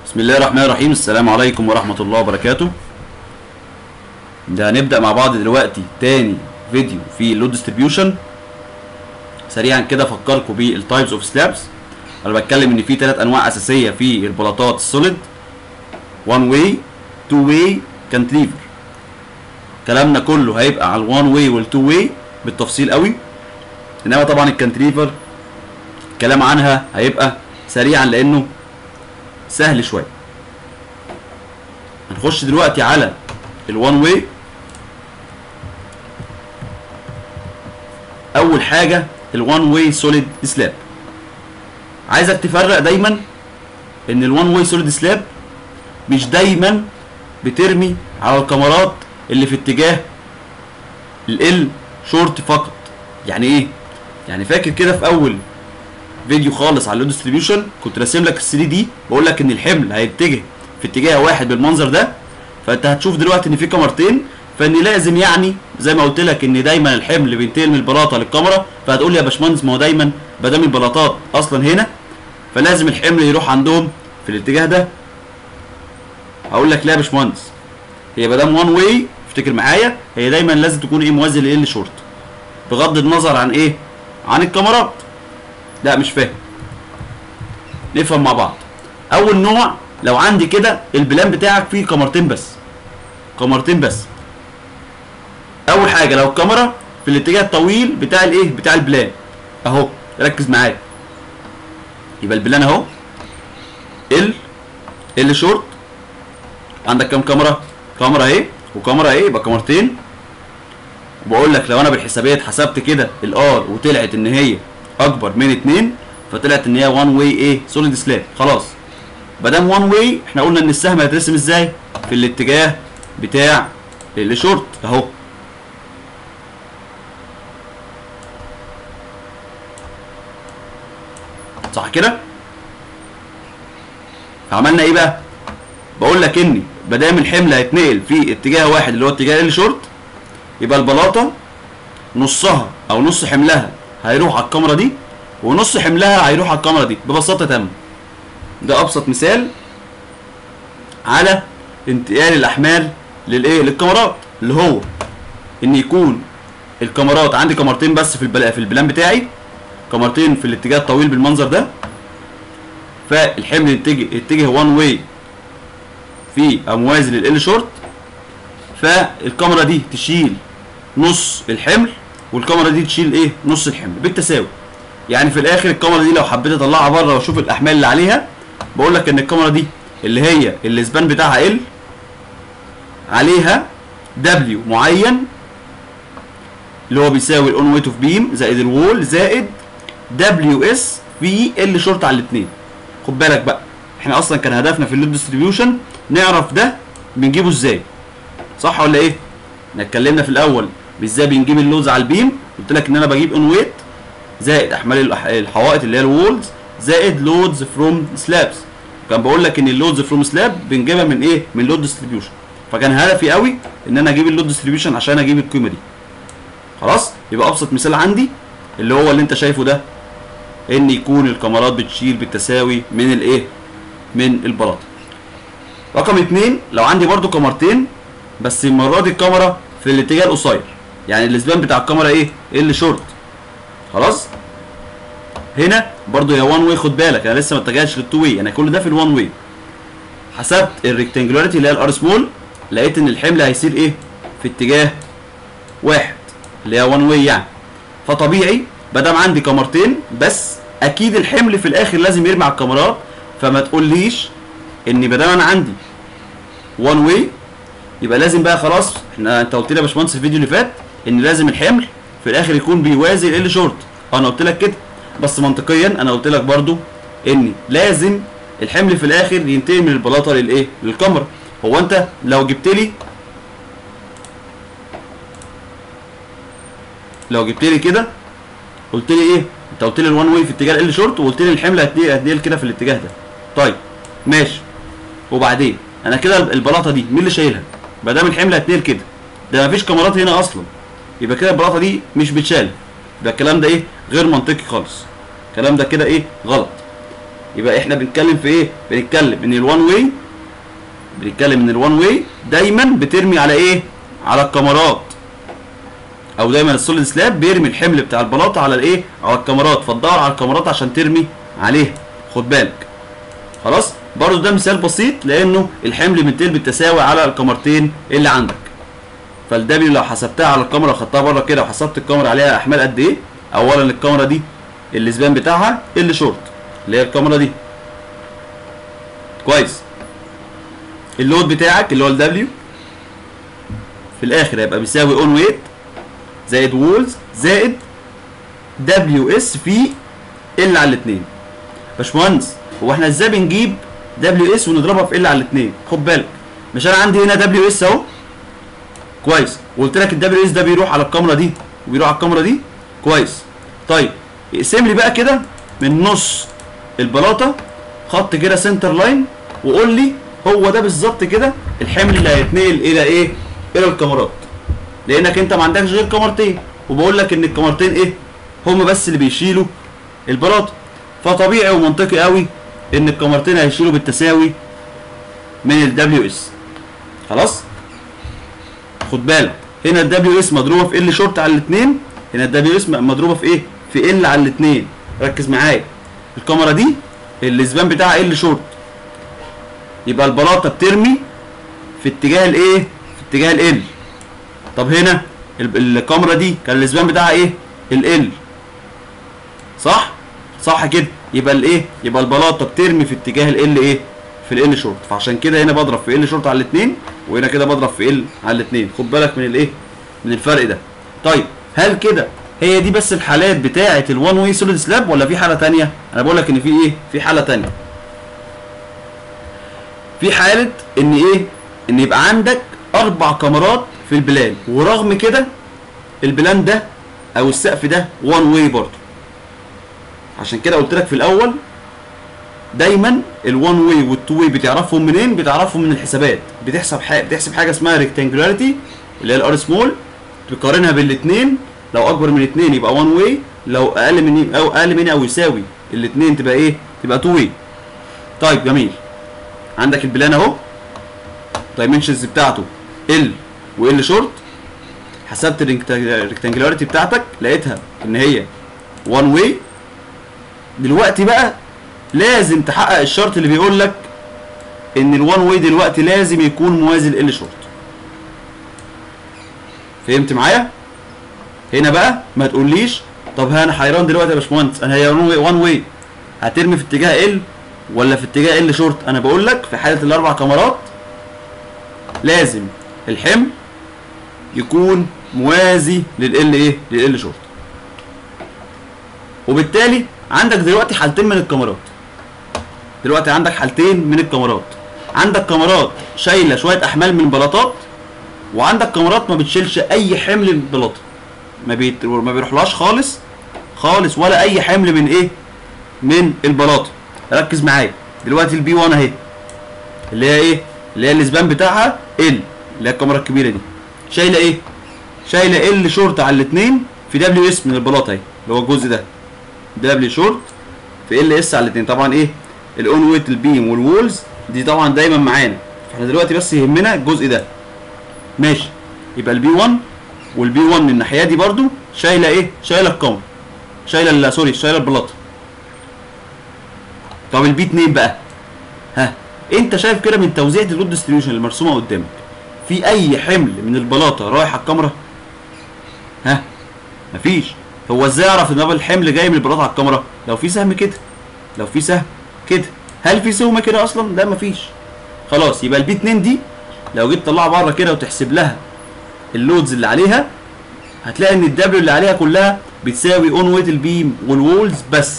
بسم الله الرحمن الرحيم السلام عليكم ورحمة الله وبركاته ده هنبدأ مع بعض دلوقتي تاني فيديو في اللود ديستريبيوشن سريعا كده افكركم بالتايبس اوف سلابس انا بتكلم ان في ثلاث انواع اساسيه في البلاطات السوليد 1 واي 2 واي كانتليفر كلامنا كله هيبقى على ال1 واي وال2 واي بالتفصيل قوي انما طبعا الكانتليفر الكلام عنها هيبقى سريعا لانه سهل شويه هنخش دلوقتي على الوان واي اول حاجه الوان واي سوليد سلاب عايزك تفرق دايما ان الوان واي سوليد سلاب مش دايما بترمي على الكاميرات اللي في اتجاه ال شورت فقط يعني ايه يعني فاكر كده في اول فيديو خالص على اللود ديستريبيوشن كنت راسم لك ال 3 دي بقول لك ان الحمل هيتجه في اتجاه واحد بالمنظر ده فانت هتشوف دلوقتي ان في كاميرتين فان لازم يعني زي ما قلت لك ان دايما الحمل بينتقل من البلاطه للكاميرا فهتقول لي يا باشمهندس ما هو دايما ما دام البلاطات اصلا هنا فلازم الحمل يروح عندهم في الاتجاه ده هقول لك لا يا باشمهندس هي ما دام وان واي افتكر معايا هي دايما لازم تكون ايه موازي لل شورت بغض النظر عن ايه عن الكاميرات لا مش فاهم نفهم مع بعض اول نوع لو عندي كده البلان بتاعك فيه كاميرتين بس كاميرتين بس اول حاجه لو الكاميرا في الاتجاه الطويل بتاع الايه بتاع البلان اهو ركز معايا يبقى البلان اهو ال ال شورت عندك كام كاميرا كاميرا اهي وكاميرا اهي يبقى كاميرتين وبقول لك لو انا بالحسابات حسبت كده الار وطلعت ان هي اكبر من 2 فطلعت ان هي 1 واي ايه سوليد سلاب خلاص ما دام 1 واي احنا قلنا ان السهم هيترسم ازاي في الاتجاه بتاع الشورت اهو صح كده فعملنا ايه بقى بقول لك ان ما دام الحمل هيتنقل في اتجاه واحد اللي هو اتجاه الشورت يبقى البلاطه نصها او نص حملها هيروح على الكاميرا دي ونص حملها هيروح على الكاميرا دي ببساطه تامه ده ابسط مثال على انتقال الاحمال للايه للكاميرات اللي هو ان يكون الكاميرات عندي كاميرتين بس في البلا في البلان بتاعي كاميرتين في الاتجاه الطويل بالمنظر ده فالحمل يتجه يتجه وان واي في موازي لل شورت فالكاميرا دي تشيل نص الحمل والكاميرا دي تشيل ايه نص الحمل بالتساوي يعني في الاخر الكاميرا دي لو حبيت اطلعها بره واشوف الاحمال اللي عليها بقول لك ان الكاميرا دي اللي هي الاسبان بتاعها ال عليها دبليو معين اللي هو بيساوي الاون ويت اوف بيم زائد الوول زائد دبليو اس في ال شورت على الاثنين خد بالك بقى احنا اصلا كان هدفنا في اللود ديستريبيوشن نعرف ده بنجيبه ازاي صح ولا ايه احنا اتكلمنا في الاول ازاي بنجيب اللوز على البيم قلت لك ان انا بجيب اون ويت زائد احمال الحوائط اللي هي الوولز زائد لودز فروم سلابس كان بقول لك ان اللودز فروم سلاب بنجيبها من ايه من لود ديستريبيوشن فكان هدفي قوي ان انا اجيب اللود ديستريبيوشن عشان اجيب القيمه دي خلاص يبقى ابسط مثال عندي اللي هو اللي انت شايفه ده ان يكون الكاميرات بتشيل بالتساوي من الايه من البلاطه رقم اتنين لو عندي برضو كاميرتين بس المره دي الكاميرا في الاتجاه القصير يعني الاسبان بتاع الكاميرا ايه ال شورت خلاص هنا برضو هي 1 واي خد بالك انا لسه ما اتجهتش للتو واي انا كل ده في ال1 واي حسبت الريكتانجولاريتي اللي هي الار سمول لقيت ان الحمل هيسير ايه في اتجاه واحد اللي هي 1 واي يعني فطبيعي ما دام عندي كاميرتين بس اكيد الحمل في الاخر لازم يرمي على الكاميرات فما تقوليش ان ما دام انا عندي 1 واي يبقى لازم بقى خلاص احنا انت قلت لي يا باشمهندس في الفيديو اللي فات ان لازم الحمل في الاخر يكون بيوازي ال شورت انا قلت لك كده بس منطقيا انا قلت لك برضو ان لازم الحمل في الاخر ينتقل من البلاطه للايه للكاميرا هو انت لو جبت لي لو جبت لي كده قلت لي ايه انت قلت لي الوان واي في اتجاه ال شورت وقلت لي الحمل هتنقل كده في الاتجاه ده طيب ماشي وبعدين انا كده البلاطه دي مين اللي شايلها ما دام الحمل هتنقل كده ده مفيش كاميرات هنا اصلا يبقى كده البلاطه دي مش بتشال ده الكلام ده ايه غير منطقي خالص الكلام ده كده ايه غلط يبقى احنا بنتكلم في ايه بنتكلم ان الوان واي بنتكلم ان الوان واي دايما بترمي على ايه على الكاميرات او دايما السوليد سلاب بيرمي الحمل بتاع البلاطه على الايه على الكاميرات فتدور على الكاميرات عشان ترمي عليها خد بالك خلاص برضو ده مثال بسيط لانه الحمل بينتقل بالتساوي على الكاميرتين اللي عندك فالدبليو لو حسبتها على الكاميرا وخدتها بره كده وحسبت الكاميرا عليها احمال قد ايه اولا الكاميرا دي الاسبان بتاعها ال شورت اللي هي الكاميرا دي كويس اللود بتاعك اللي هو الدبليو في الاخر هيبقى بيساوي اون ويت زائد وولز زائد دبليو اس في ال على الاثنين باشمهندس هو احنا ازاي بنجيب دبليو اس ونضربها في ال على الاثنين خد بالك مش انا عندي هنا دبليو اس اهو كويس وقلت لك الدبليو اس ده بيروح على الكاميرا دي وبيروح على الكاميرا دي كويس طيب اقسم لي بقى كده من نص البلاطه خط كده سنتر لاين وقول لي هو ده بالظبط كده الحمل اللي هيتنقل الى ايه الى الكاميرات لانك انت ما عندكش غير كاميرتين وبقول لك ان الكاميرتين ايه هما بس اللي بيشيلوا البلاطه فطبيعي ومنطقي قوي ان الكاميرتين هيشيلوا بالتساوي من الدبليو اس خلاص خد بالك هنا الدبليو اس مضروبه في ال شورت على الاثنين هنا الدبليو اس مضروبه في ايه في ال على الاثنين ركز معايا الكاميرا دي الاسبان بتاعها ال شورت يبقى البلاطه بترمي في اتجاه الايه في اتجاه ال طب هنا ال- الكاميرا دي كان الاسبان بتاعها ايه ال صح صح كده يبقى الايه يبقى البلاطه بترمي في اتجاه ال ايه في ال شورت فعشان كده هنا بضرب في ال شورت على الاثنين وهنا كده بضرب في ال على الاثنين خد بالك من الايه من الفرق ده طيب هل كده هي دي بس الحالات بتاعه الوان واي سوليد سلاب ولا في حاله تانية انا بقول لك ان في ايه في حاله تانية في حاله ان ايه ان يبقى عندك اربع كاميرات في البلان ورغم كده البلان ده او السقف ده وان واي برضه عشان كده قلت لك في الاول دايما الوان واي والتو واي بتعرفهم منين بتعرفهم من الحسابات بتحسب حاجه بتحسب حاجه اسمها ريكتانجولاريتي اللي هي الار سمول تقارنها بالاثنين لو اكبر من الاثنين يبقى وان واي لو اقل من او اقل من او يساوي الاثنين تبقى ايه تبقى تو واي طيب جميل عندك البلان اهو الدايمنشنز بتاعته ال وال شورت حسبت الريكتانجولاريتي بتاعتك لقيتها ان هي وان واي دلوقتي بقى لازم تحقق الشرط اللي بيقول لك ان الوان واي دلوقتي لازم يكون موازي ل شورت فهمت معايا هنا بقى ما تقوليش طب ها انا حيران دلوقتي يا باشمهندس انا هي وان واي هترمي في اتجاه ال ولا في اتجاه ال شورت انا بقول لك في حاله الاربع كاميرات لازم الحمل يكون موازي لل ايه لل شورت وبالتالي عندك دلوقتي حالتين من الكاميرات دلوقتي عندك حالتين من الكاميرات عندك كاميرات شايله شويه احمال من البلاطات وعندك كاميرات ما بتشيلش اي حمل من البلاطه ما بيت... ما بيروحلهاش خالص خالص ولا اي حمل من ايه من البلاطه ركز معايا دلوقتي البي 1 اهي اللي هي ايه اللي هي الاسبان بتاعها ال اللي هي الكاميرا الكبيره دي شايله ايه شايله ال شورت على الاثنين في دبليو اس من البلاطه اهي اللي هو الجزء ده دبليو شورت في ال اس على الاثنين طبعا ايه الاون ويت البيم والوولز دي طبعا دايما معانا فاحنا دلوقتي بس يهمنا الجزء ده ماشي يبقى البي 1 والبي 1 من الناحيه دي برضو شايله ايه شايله الكاميرا شايله ال- سوري شايله البلاطه طب البي 2 بقى ها انت شايف كده من توزيعه اللود ديستريبيوشن اللي مرسومه قدامك في اي حمل من البلاطه رايح على الكاميرا ها مفيش هو ازاي اعرف ان هو الحمل جاي من البلاطه على الكاميرا لو في سهم كده لو في سهم كده هل في سهم كده اصلا لا مفيش خلاص يبقى البي 2 دي لو جيت تطلعها بره كده وتحسب لها اللودز اللي عليها هتلاقي ان الدبليو اللي عليها كلها بتساوي اون ويت البيم والوولز بس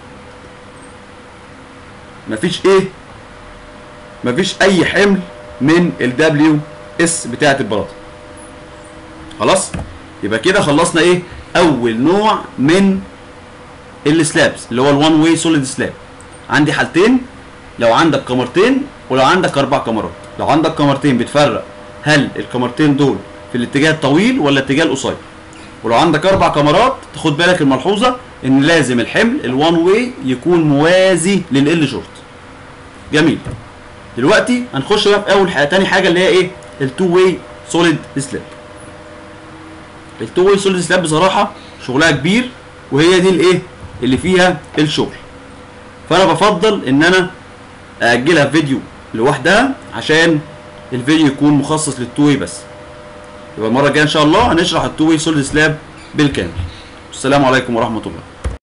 مفيش ايه مفيش اي حمل من الدبليو اس بتاعه البلاطه خلاص يبقى كده خلصنا ايه اول نوع من السلابس اللي هو الوان واي سوليد سلاب عندي حالتين لو عندك كاميرتين ولو عندك اربع كاميرات لو عندك كاميرتين بتفرق هل الكاميرتين دول في الاتجاه الطويل ولا الاتجاه القصير ولو عندك اربع كاميرات تاخد بالك الملحوظه ان لازم الحمل الوان واي يكون موازي لل شورت جميل دلوقتي هنخش بقى في اول حاجه تاني حاجه اللي هي ايه التو واي سوليد سلاب التو واي سوليد سلاب بصراحه شغلها كبير وهي دي الايه اللي فيها الشغل فانا بفضل ان انا ااجلها فيديو لوحدها عشان الفيديو يكون مخصص للتو واي بس يبقى المره الجايه ان شاء الله هنشرح التو واي سوليد سلاب بالكامل السلام عليكم ورحمه الله